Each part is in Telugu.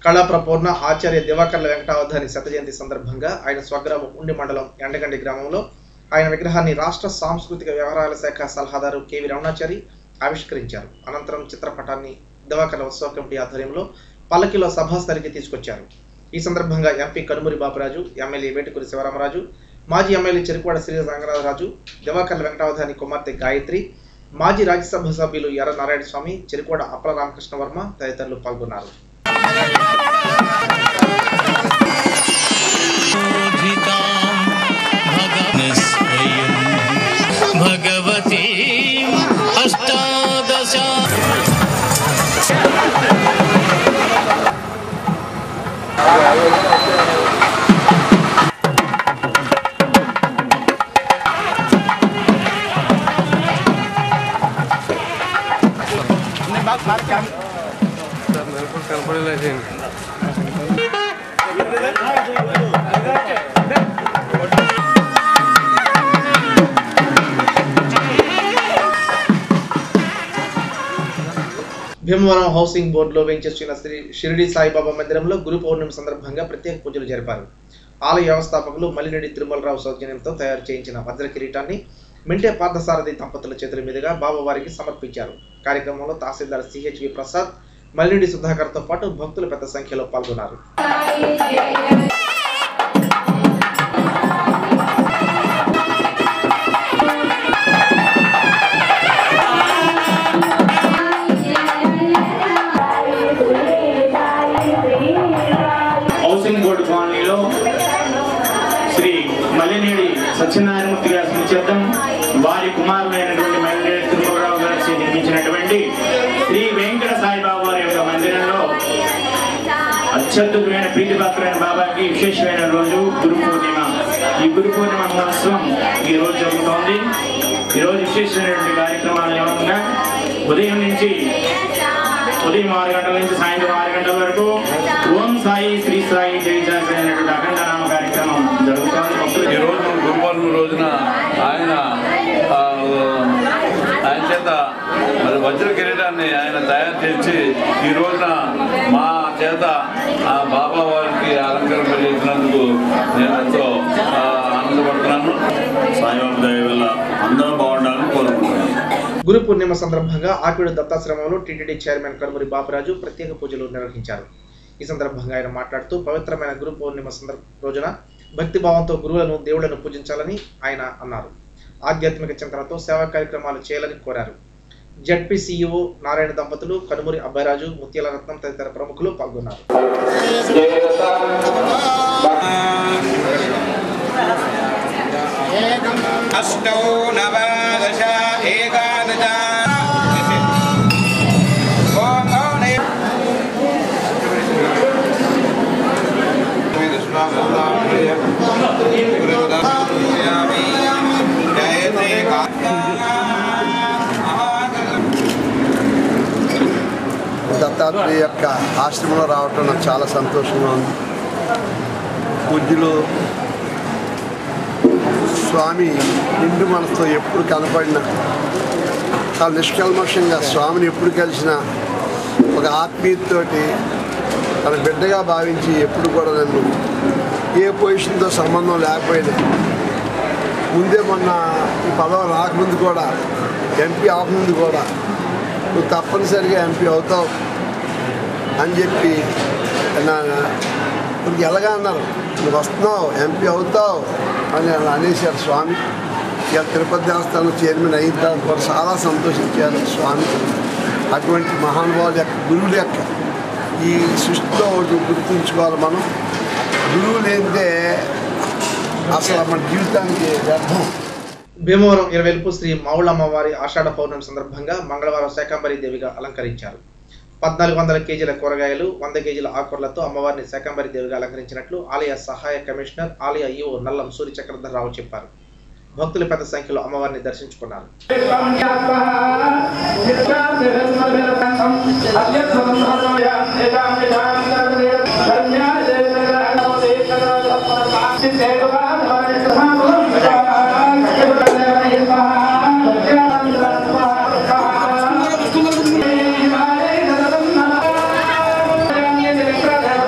కళాప్రపూర్ణ ఆచార్య దివాకర్ల వెంకటావధాని శత జయంతి సందర్భంగా ఆయన స్వగ్రామం ఉండి మండలం ఎండగండి గ్రామంలో ఆయన విగ్రహాన్ని రాష్ట్ర సాంస్కృతిక వ్యవహారాల శాఖ సలహాదారు కెవి రమణాచారి ఆవిష్కరించారు అనంతరం చిత్రపటాన్ని దివాకర్ల ఉత్సవ కమిటీ ఆధ్వర్యంలో పల్లకిలో సభాస్థలికి తీసుకొచ్చారు ఈ సందర్భంగా ఎంపీ కనుమూరి బాబురాజు ఎమ్మెల్యే వేటుకూరి శివరామరాజు మాజీ ఎమ్మెల్యే చెరుకువాడ శ్రీ రంగరాజు దివాకర్ల వెంకటావధాని కుమార్తె గాయత్రి మాజీ రాజ్యసభ సభ్యులు ఎర్ర నారాయణ స్వామి చెరుకువాడ అప్పల రామకృష్ణ వర్మ తదితరులు పాల్గొన్నారు భగవతి అష్టాదశ భీమవరం హౌసింగ్ బోర్డులో వెంచేస్తున్న శ్రీ షిరిడి సాయిబాబా మందిరంలో గురు పౌర్ణమి సందర్భంగా ప్రత్యేక పూజలు జరిపారు ఆలయ వ్యవస్థాపకులు మల్లిరెడ్డి తిరుమలరావు సౌజన్యంతో తయారు చేయించిన వజ్ర కిరీటాన్ని మింటే పార్థసారథి దంపతుల చేతుల మీదుగా బాబావారికి సమర్పించారు కార్యక్రమంలో తహసీల్దార్ సిహెచ్వి ప్రసాద్ మల్లిరెడ్డి సుధాకర్తో పాటు భక్తులు పెద్ద సంఖ్యలో పాల్గొన్నారు హౌసింగ్ బోర్డు కాలనీలో శ్రీ మల్లినేడి సత్యనారాయణమూర్తి గారి స్మృత్యర్థం వారి కుమారులైనటువంటి మల్లినేడి తిరుమలరావు గారు చే నిర్మించినటువంటి శ్రీ వెంకట సాయిబాబా వారి యొక్క మందిరంలో అత్యద్భుతమైన ప్రీతిపాత్రమైన బాబాకి విశేషమైన రోజు గురు పూర్ణిమ ఈ గురు పూర్ణిమ మహోత్సవం ఈ రోజు జరుగుతోంది ఈ రోజు విశేషమైనటువంటి కార్యక్రమాలు ఏమన్నా ఉదయం నుంచి ఉదయం ఆరు గంటల నుంచి సాయంత్రం ఆరు గంటల వరకు ఓం సాయి శ్రీ సాయి జై జాతి అనేటువంటి అఖండ నామ కార్యక్రమం జరుగుతోంది భక్తులు ఈ రోజు గురుపౌర్ణమి రోజున ఆయన ఆ, ఆయన చేత మరి వజ్ర కిరీటాన్ని ఆయన తయారు చేసి ఈ రోజున మా చేత ఆ బాబా వారికి అలంకరింపజేసినందుకు నేను ఎంతో ఆ, ఆనందపడుతున్నాను సాయిబాబా దయ వల్ల అందరూ బాగుండాలని కోరుకుంటున్నాను గురు పూర్ణిమ సందర్భంగా ఆకిడు దత్తాశ్రమంలో టీటీడీ చైర్మన్ కనుమూరి బాపరాజు ప్రత్యేక పూజలు నిర్వహించారు ఈ సందర్భంగా ఆయన మాట్లాడుతూ పవిత్రమైన గురు పౌర్ణిమ సందర్భ రోజున భక్తి భావంతో గురువులను దేవుళ్లను పూజించాలని ఆయన అన్నారు ఆధ్యాత్మిక చింతనతో సేవా కార్యక్రమాలు చేయాలని కోరారు జడ్పీ సీఈఓ నారాయణ దంపతులు కనుమూరి అబ్బాయిరాజు ముత్యాల రత్నం తదితర ప్రముఖులు పాల్గొన్నారు अष्टौ नवदश एकादश ॐ गौणे जयते దత్తాత్రేయ యొక్క ఆశ్రమంలో రావటం నాకు చాలా సంతోషంగా ఉంది పూజ్యులు స్వామి నిండు మనసుతో ఎప్పుడు కనపడినా చాలా నిష్కల్మషంగా స్వామిని ఎప్పుడు కలిసినా ఒక ఆత్మీయతతోటి తన బిడ్డగా భావించి ఎప్పుడు కూడా నన్ను ఏ పొజిషన్తో సంబంధం లేకపోయినా ముందే మొన్న ఈ పదవి రాకముందు కూడా ఎంపీ అవ్వకముందు కూడా నువ్వు తప్పనిసరిగా ఎంపీ అవుతావు అని చెప్పి నా ఇప్పుడు ఎలాగా అన్నారు నువ్వు వస్తున్నావు ఎంపీ అవుతావు అని అలా అనేసారు స్వామి ఇక తిరుపతి దేవస్థానం చైర్మన్ అయిన తర్వాత కూడా చాలా సంతోషించారు స్వామి అటువంటి మహానుభావుల యొక్క గురువుల యొక్క ఈ సృష్టిలో ఒకటి గుర్తుంచుకోవాలి మనం గురువు లేనిదే అసలు మన జీవితానికి వ్యర్థం భీమవరం ఇరవెల్పు శ్రీ మావులమ్మవారి ఆషాఢ పౌర్ణమి సందర్భంగా మంగళవారం శాకంబరి దేవిగా అలంకరించారు పద్నాలుగు వందల కేజీల కూరగాయలు వంద కేజీల ఆకుకూరలతో అమ్మవారిని శాకంబరి దేవిగా అలంకరించినట్లు ఆలయ సహాయ కమిషనర్ ఆలయ ఈఓ నల్లం సూర్య చక్రధరరావు చెప్పారు భక్తులు పెద్ద సంఖ్యలో అమ్మవారిని దర్శించుకున్నారు Thank you.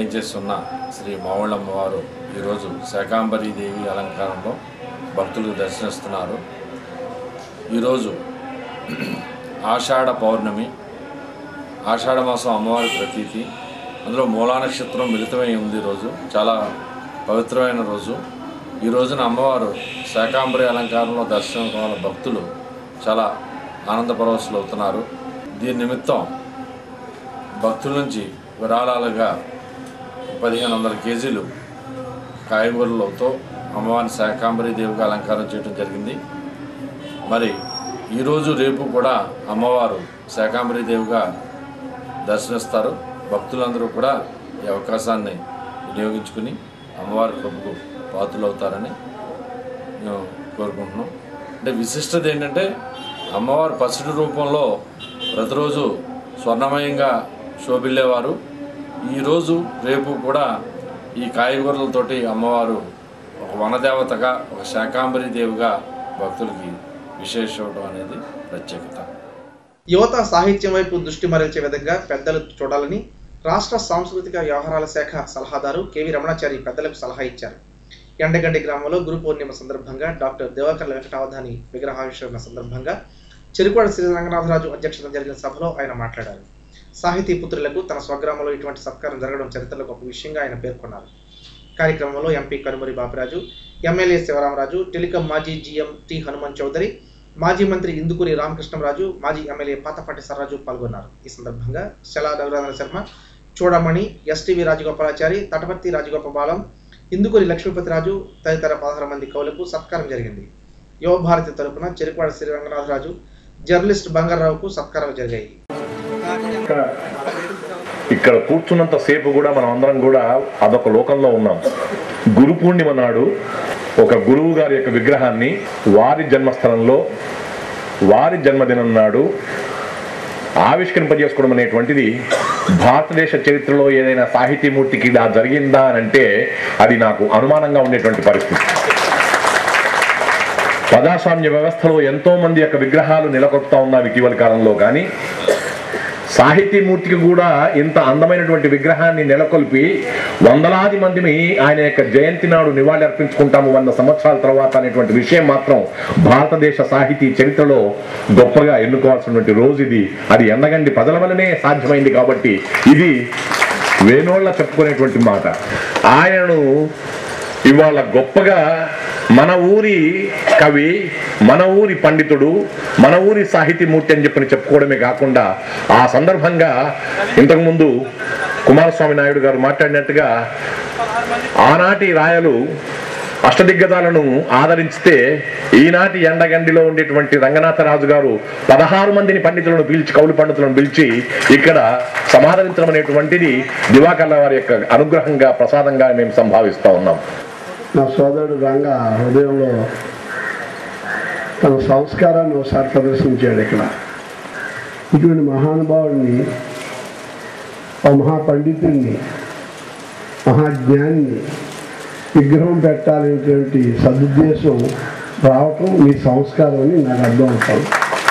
వేయించేస్తున్న శ్రీ మావుళ్ళమ్మ వారు ఈరోజు శాకాంబరీ దేవి అలంకారంలో భక్తులకు దర్శనిస్తున్నారు ఈరోజు ఆషాఢ పౌర్ణమి ఆషాఢ మాసం అమ్మవారి ప్రతీతి అందులో మూలా నక్షత్రం మిళితమై ఉంది ఈరోజు చాలా పవిత్రమైన రోజు ఈ రోజున అమ్మవారు శాకాంబరి అలంకారంలో దర్శనం కావాల భక్తులు చాలా ఆనందపరవశులు అవుతున్నారు దీని నిమిత్తం భక్తుల నుంచి విరాళాలుగా పదిహేను వందల కేజీలు కాయగూరలతో అమ్మవారిని శాకాంబరి దేవిగా అలంకారం చేయడం జరిగింది మరి ఈరోజు రేపు కూడా అమ్మవారు శాకాంబరి దేవిగా దర్శనిస్తారు భక్తులందరూ కూడా ఈ అవకాశాన్ని వినియోగించుకుని అమ్మవారి కృపకు పాత్రలవుతారని మేము కోరుకుంటున్నాం అంటే విశిష్టత ఏంటంటే అమ్మవారు పసిడి రూపంలో ప్రతిరోజు స్వర్ణమయంగా శోభిల్లేవారు ఈరోజు రేపు కూడా ఈ కాయగూరలతోటి అమ్మవారు ఒక వనదేవతగా ఒక శాకాంబరి దేవిగా భక్తులకి విశేషం అనేది ప్రత్యేకత యువత సాహిత్యం వైపు దృష్టి మరల్చే విధంగా పెద్దలు చూడాలని రాష్ట్ర సాంస్కృతిక వ్యవహారాల శాఖ సలహాదారు కెవి రమణాచారి పెద్దలకు సలహా ఇచ్చారు ఎండగండి గ్రామంలో గురు పౌర్ణిమ సందర్భంగా డాక్టర్ దివాకర్ల వెంకటావధాని విగ్రహావిష్కరణ సందర్భంగా చెరుకువాడ శ్రీ రంగనాథరాజు అధ్యక్షతన జరిగిన సభలో ఆయన మాట్లాడారు సాహితీ పుత్రులకు తన స్వగ్రామంలో ఇటువంటి సత్కారం జరగడం చరిత్రలో గొప్ప విషయంగా ఆయన పేర్కొన్నారు కార్యక్రమంలో MP Kanumari Bapiraju MLA Sivaramaraju telecom మాజీ జీఎం టి హనుమాన్ చౌదరి మాజీ మంత్రి ఇందుకూరి రామకృష్ణరాజు మాజీ ఎమ్మెల్యే పాతపాటి సర్రాజు పాల్గొన్నారు ఈ సందర్భంగా శలా రఘురాధన శర్మ చూడమణి ఎస్టీవీ రాజగోపాలాచారి తటవర్తి రాజగోపాలం ఇందుకూరి లక్ష్మీపతిరాజు తదితర పదహారు మంది కవులకు సత్కారం జరిగింది యువ భారతి తరపున చెరుకువాడ శ్రీ రంగనాథరాజు జర్నలిస్ట్ బంగారావుకు సత్కారాలు జరిగాయి ఇక్కడ కూర్చున్నంత సేపు కూడా మనం అందరం కూడా అదొక లోకంలో ఉన్నాం గురు పూర్ణిమ నాడు ఒక గురువు గారి యొక్క విగ్రహాన్ని వారి జన్మస్థలంలో వారి జన్మదినం నాడు ఆవిష్కరింపజేసుకోవడం అనేటువంటిది భారతదేశ చరిత్రలో ఏదైనా సాహితీమూర్తికి ఇలా జరిగిందా అని అంటే అది నాకు అనుమానంగా ఉండేటువంటి పరిస్థితి ప్రజాస్వామ్య వ్యవస్థలో ఎంతో మంది యొక్క విగ్రహాలు నెలకొల్పుతా ఉన్నాయి ఇటీవల కాలంలో కానీ సాహితీమూర్తికి కూడా ఇంత అందమైనటువంటి విగ్రహాన్ని నెలకొల్పి వందలాది మందిని ఆయన యొక్క జయంతి నాడు నివాళి అర్పించుకుంటాము వంద సంవత్సరాల తర్వాత అనేటువంటి విషయం మాత్రం భారతదేశ సాహితీ చరిత్రలో గొప్పగా ఎన్నుకోవాల్సినటువంటి రోజు ఇది అది ఎండగండి ప్రజల వల్లనే సాధ్యమైంది కాబట్టి ఇది వేణోళ్ళ చెప్పుకునేటువంటి మాట ఆయనను ఇవాళ గొప్పగా మన ఊరి కవి మన ఊరి పండితుడు మన ఊరి సాహితీమూర్తి అని చెప్పని చెప్పుకోవడమే కాకుండా ఆ సందర్భంగా ఇంతకుముందు కుమారస్వామి నాయుడు గారు మాట్లాడినట్టుగా ఆనాటి రాయలు అష్టదిగ్గజాలను ఆదరించితే ఈనాటి ఎండగండిలో ఉండేటువంటి రంగనాథరాజు గారు పదహారు మందిని పండితులను పిలిచి కౌలు పండితులను పిలిచి ఇక్కడ సమాదరించడం అనేటువంటిది దివాకర్ల వారి యొక్క అనుగ్రహంగా ప్రసాదంగా మేము సంభావిస్తా ఉన్నాం నా సోదరుడు రంగ హృదయంలో తన సంస్కారాన్ని ఒకసారి ప్రదర్శించాడు ఇక్కడ ఇటువంటి మహానుభావుడిని ఆ మహాపండితుడిని మహాజ్ఞాన్ని విగ్రహం పెట్టాలనేటువంటి సదుద్దేశం రావటం మీ సంస్కారం అని నాకు అర్థం అవుతాను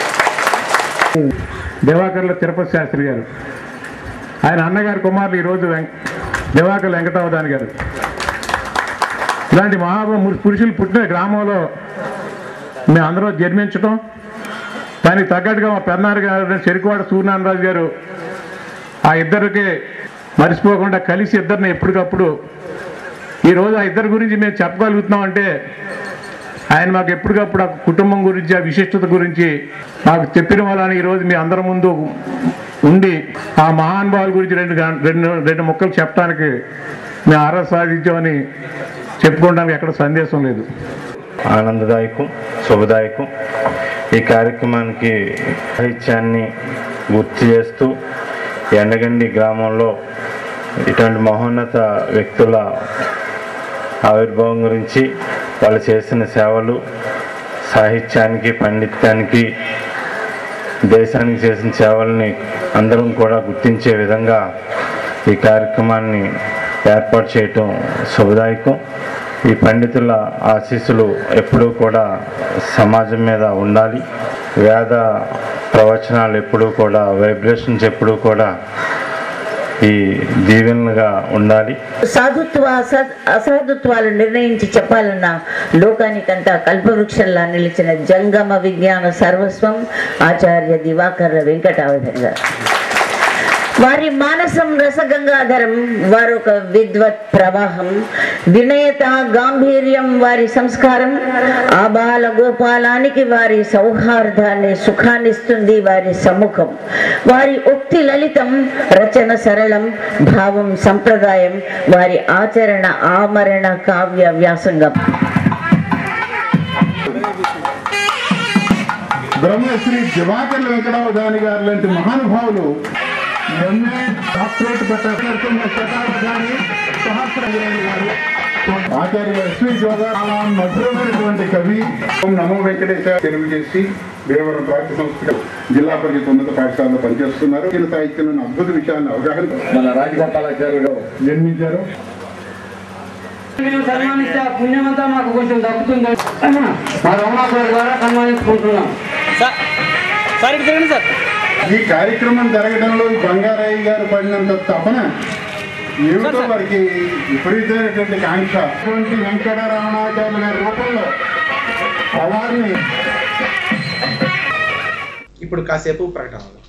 దివాకర్ల తిరుపతి శాస్త్రి గారు ఆయన అన్నగారి కుమారులు ఈరోజు వెం- దివాకర్ వెంకటావధాని గారు ఇలాంటి మహా పురుషులు పుట్టిన గ్రామంలో మేము అందరూ జన్మించటం దానికి తగ్గట్టుగా మా పెన్నారు గారు చెరుకువాడ సూర్యనారాయణరాజు గారు ఆ ఇద్దరికి మర్చిపోకుండా కలిసి ఇద్దరిని ఎప్పటికప్పుడు ఈరోజు ఆ ఇద్దరి గురించి మేము చెప్పగలుగుతున్నాం అంటే ఆయన మాకు ఎప్పటికప్పుడు ఆ కుటుంబం గురించి ఆ విశిష్టత గురించి మాకు చెప్పిన వాళ్ళని ఈరోజు మీ అందరి ముందు ఉండి ఆ మహానుభావుల గురించి రెండు గం- రెండు రెండు ముక్కలు చెప్పడానికి మేము అర్హత సాధించామని చెప్పుకోవడానికి ఎక్కడ సందేశం లేదు ఆనందదాయకం శుభదాయకం ఈ కార్యక్రమానికి సాహిత్యాన్ని గుర్తు చేస్తూ ఎండగండి గ్రామంలో ఇటువంటి మహోన్నత వ్యక్తుల ఆవిర్భావం గురించి వాళ్ళు చేసిన సేవలు సాహిత్యానికి పండిత్యానికి దేశానికి చేసిన సేవల్ని అందరం కూడా గుర్తించే విధంగా ఈ కార్యక్రమాన్ని ఏర్పాటు చేయటం శుభదాయకం ఈ పండితుల ఆశీస్సులు ఎప్పుడూ కూడా సమాజం మీద ఉండాలి వేద ప్రవచనాలు ఎప్పుడూ కూడా వైబ్రేషన్స్ ఎప్పుడూ కూడా ఈ దీవెనలుగా ఉండాలి సాధుత్వ అస- అసాధుత్వాలు నిర్ణయించి చెప్పాలన్న లోకానికంతా కల్పవృక్షంలా నిలిచిన జంగమ విజ్ఞాన సర్వస్వం ఆచార్య దివాకర్ల వెంకటావధర్ గారు వారి మానసం రసగంగాధరం వారొక విద్వత్ ప్రవాహం వినయత గాంభీర్యం వారి సంస్కారం ఆబాల గోపాలానికి వారి సౌహార్దాన్ని సుఖాన్నిస్తుంది వారి సముఖం వారి ఉక్తి లలితం రచన సరళం భావం సంప్రదాయం వారి ఆచరణ ఆమరణ కావ్య వ్యాసంగం బ్రహ్మశ్రీ దివాకర్ వెంకటావధాని గారు లాంటి మహానుభావులు ఎంఏ డాక్టరేట్ పెట్టాల్సిన శతావధాని సహస్రగిరి గారు ఆచార్య ఎస్వి జోగా చాలా మధురమైనటువంటి కవి ఓం నమో వెంకటేశ్వర తెలుగు చేసి భీమవరం ప్రాంత సంస్థ జిల్లా పరిషత్ ఉన్నత పాఠశాలలో పనిచేస్తున్నారు ఈయన సాహిత్యంలోని అద్భుత విషయాన్ని అవగాహన మన రాజగోపాలాచార్యులు జన్మించారు మేము సన్మానిస్తే ఆ పుణ్యమంతా మాకు కొంచెం దక్కుతుంది మా రమణాచార్య ద్వారా సన్మానించుకుంటున్నాం ఈ కార్యక్రమం జరగడంలో ఈ బంగారయ్య గారు పడినంత తపన ఏమిటో వారికి విపరీతమైనటువంటి కాంక్ష అటువంటి వెంకటరమణాచార్య గారి రూపంలో పవారిని ఇప్పుడు కాసేపు ప్రకటనలు